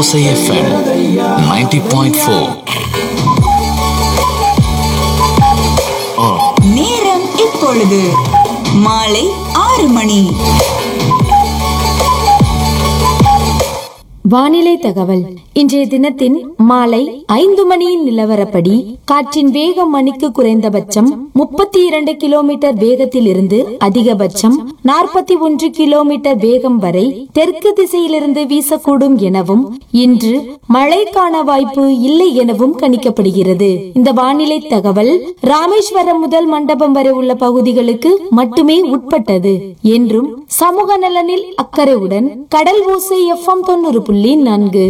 ஓசை எஃப்எம் 90.4 நேரம் இப்பொழுது மாலை ஆறு மணி வானிலை தகவல் இன்றைய தினத்தின் மாலை ஐந்து மணியின் நிலவரப்படி காற்றின் வேகம் மணிக்கு குறைந்தபட்சம் முப்பத்தி இரண்டு கிலோமீட்டர் வேகத்தில் இருந்து அதிகபட்சம் நாற்பத்தி ஒன்று கிலோமீட்டர் வேகம் வரை தெற்கு திசையிலிருந்து வீசக்கூடும் எனவும் இன்று மழைக்கான வாய்ப்பு இல்லை எனவும் கணிக்கப்படுகிறது இந்த வானிலை தகவல் ராமேஸ்வரம் முதல் மண்டபம் வரை உள்ள பகுதிகளுக்கு மட்டுமே உட்பட்டது என்றும் சமூக நலனில் அக்கறையுடன் கடல் ஓசை எஃப்எம் தொண்ணூறு புள்ளி நான்கு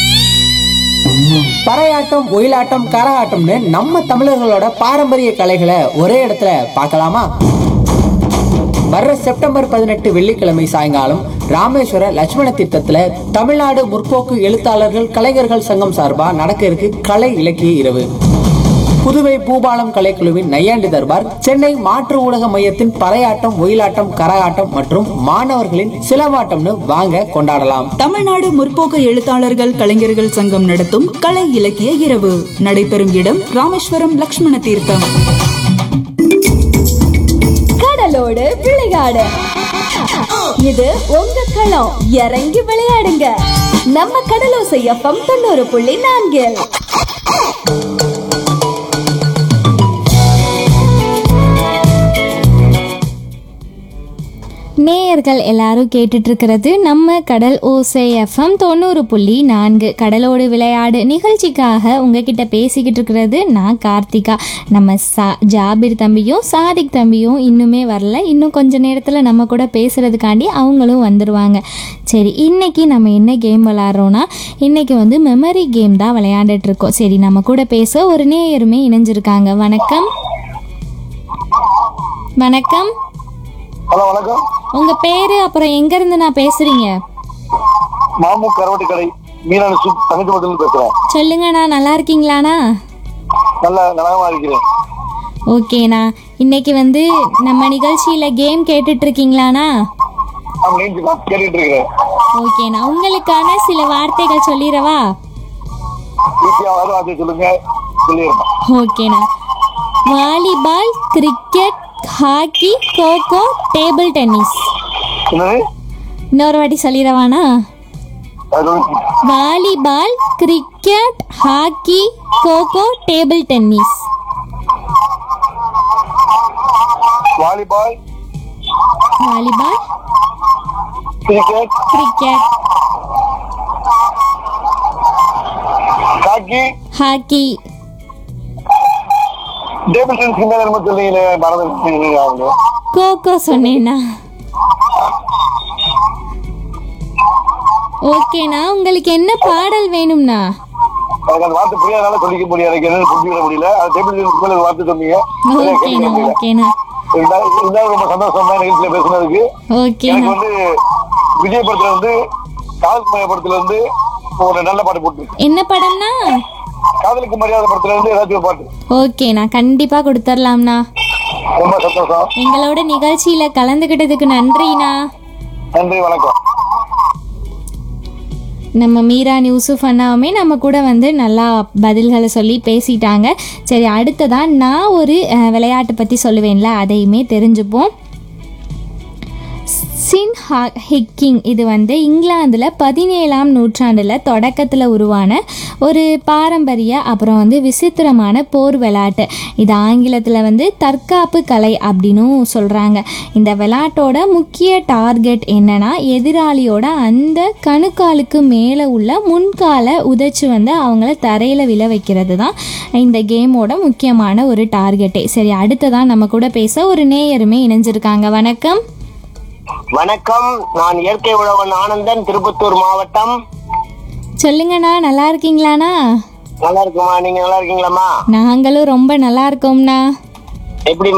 பறையாட்டம் ஒயிலாட்டம் கரகாட்டம்னு நம்ம தமிழர்களோட பாரம்பரிய கலைகளை ஒரே இடத்துல பார்க்கலாமா வர்ற செப்டம்பர் பதினெட்டு வெள்ளிக்கிழமை சாயங்காலம் ராமேஸ்வர லட்சுமண தீர்த்தத்துல தமிழ்நாடு முற்போக்கு எழுத்தாளர்கள் கலைஞர்கள் சங்கம் சார்பா நடக்க இருக்கு கலை இலக்கிய இரவு புதுவை பூபாலம் கலைக்குழுவின் நையாண்டி தர்பார் சென்னை மாற்று ஊடக மையத்தின் பறையாட்டம் ஒயிலாட்டம் கரகாட்டம் மற்றும் மாணவர்களின் சிலவாட்டம்னு வாங்க கொண்டாடலாம் தமிழ்நாடு முற்போக்கு எழுத்தாளர்கள் கலைஞர்கள் சங்கம் நடத்தும் கலை இலக்கிய இரவு நடைபெறும் இடம் ராமேஸ்வரம் லக்ஷ்மண தீர்த்தம் கடலோடு விளையாடு இது உங்க களம் இறங்கி விளையாடுங்க நம்ம கடலோசை எஃப்எம் தொண்ணூறு புள்ளி நான்கில் நேயர்கள் எல்லாரும் கேட்டுட்டு இருக்கிறது நம்ம கடல் ஓசை எஃப்எம் தொண்ணூறு புள்ளி நான்கு கடலோடு விளையாடு நிகழ்ச்சிக்காக உங்ககிட்ட பேசிக்கிட்டு இருக்கிறது நான் கார்த்திகா நம்ம சா ஜாபிர் தம்பியும் சாதிக் தம்பியும் இன்னுமே வரல இன்னும் கொஞ்ச நேரத்தில் நம்ம கூட பேசுறதுக்காண்டி அவங்களும் வந்துடுவாங்க சரி இன்னைக்கு நம்ம என்ன கேம் விளாட்றோன்னா இன்னைக்கு வந்து மெமரி கேம் தான் விளையாண்டுட்டு இருக்கோம் சரி நம்ம கூட பேச ஒரு நேயருமே இணைஞ்சிருக்காங்க வணக்கம் வணக்கம் ஹலோ வணக்கம் உங்க பேரு அப்புறம் எங்க இருந்து நான் பேசுறீங்க மாமு கரவட்டி கடை மீனான சூப் தங்கச்சி மட்டும் பேசுறேன் சொல்லுங்கண்ணா நல்லா இருக்கீங்களாண்ணா நல்ல நலமா இருக்கிறேன் ஓகேண்ணா இன்னைக்கு வந்து நம்ம நிகழ்ச்சியில கேம் கேட்டுட்டு இருக்கீங்களாண்ணா நான் நீண்டி பார்த்து கேட்டுட்டு இருக்கிறேன் ஓகேண்ணா உங்களுக்கான சில வார்த்தைகள் சொல்லிடவா ஈஸியா வரும் வார்த்தை சொல்லுங்க சொல்லிடுறேன் ஓகேண்ணா volleyball cricket hockey kho kho table tennis என்னது இன்னொரு வாட்டி சொல்லிடவாண்ணா அது வந்து volleyball cricket hockey kho kho table tennis volleyball volleyball cricket cricket hockey hockey table tennis மேல என்னமோ சொன்னீங்களே மறந்து அவங்க கோகோ சொன்னேண்ணா ஓகேண்ணா உங்களுக்கு என்ன பாடல் வேணும்ண்ணா எனக்கு அந்த வார்த்தை புரியாதனால சொல்லிக்க முடியாது எனக்கு என்னன்னு புரிஞ்சுக்க முடியல அது டேபிள் டென்னிஸ் மேல ஒரு வார்த்தை சொன்னீங்க அதை ஓகேண்ணா கேட்டுக்க முடியல. ஓகேண்ணா இருந்தாலும் இருந்தாலும் ரொம்ப சந்தோஷம் தான் நிகழ்ச்சியில பேசுனதுக்கு எனக்கு ஓகேண்ணா வந்து விஜய் படத்துல வந்து காதல் மய படத்துல இருந்து ஒரு நல்ல பாட்டு போட்டு என்ன படம்னா காதலுக்கு மரியாதை படத்துல இருந்து ஏதாச்சும் ஒரு பாட்டு ஓகேண்ணா கண்டிப்பா கொடுத்துர்லாம்ண்ணா ரொம்ப சந்தோஷம் எங்களோட நிகழ்ச்சியில கலந்துக்கிட்டதுக்கு நன்றிண்ணா நன்றி வணக்கம் நம்ம மீரா யூசுஃப் அண்ணாவுமே நம்ம கூட வந்து நல்லா பதில்களை சொல்லி பேசிட்டாங்க சரி அடுத்ததா நான் ஒரு அஹ், விளையாட்டு பற்றி சொல்லுவேன்ல அதையுமே தெரிஞ்சுப்போம் சின் ஹா- ஹிக்கிங் இது வந்து இங்கிலாந்தில் பதினேழாம் நூற்றாண்டில் தொடக்கத்தில் உருவான ஒரு பாரம்பரிய அப்புறம் வந்து விசித்திரமான போர் விளையாட்டு இது ஆங்கிலத்தில் வந்து தற்காப்பு கலை அப்படின்னும் சொல்கிறாங்க இந்த விளையாட்டோட முக்கிய டார்கெட் என்னன்னா எதிராளியோட அந்த கணுக்காலுக்கு மேலே உள்ள முன்காலை உதைச்சு வந்து அவங்கள தரையில் விழ வைக்கிறது தான் இந்த கேமோட முக்கியமான ஒரு டார்கெட்டே சரி அடுத்ததான் நம்ம கூட பேச ஒரு நேயருமே இணைஞ்சிருக்காங்க வணக்கம் வணக்கம் நான் இயற்கை உழவன் ஆனந்தன் திருப்பத்தூர் மாவட்டம் சொல்லுங்கண்ணா நல்லா இருக்கீங்களாண்ணா நல்லா இருக்குமா நீங்க நல்லா இருக்கீங்களாம்மா நாங்களும் ரொம்ப நல்லா இருக்கோம்ண்ணா எப்படி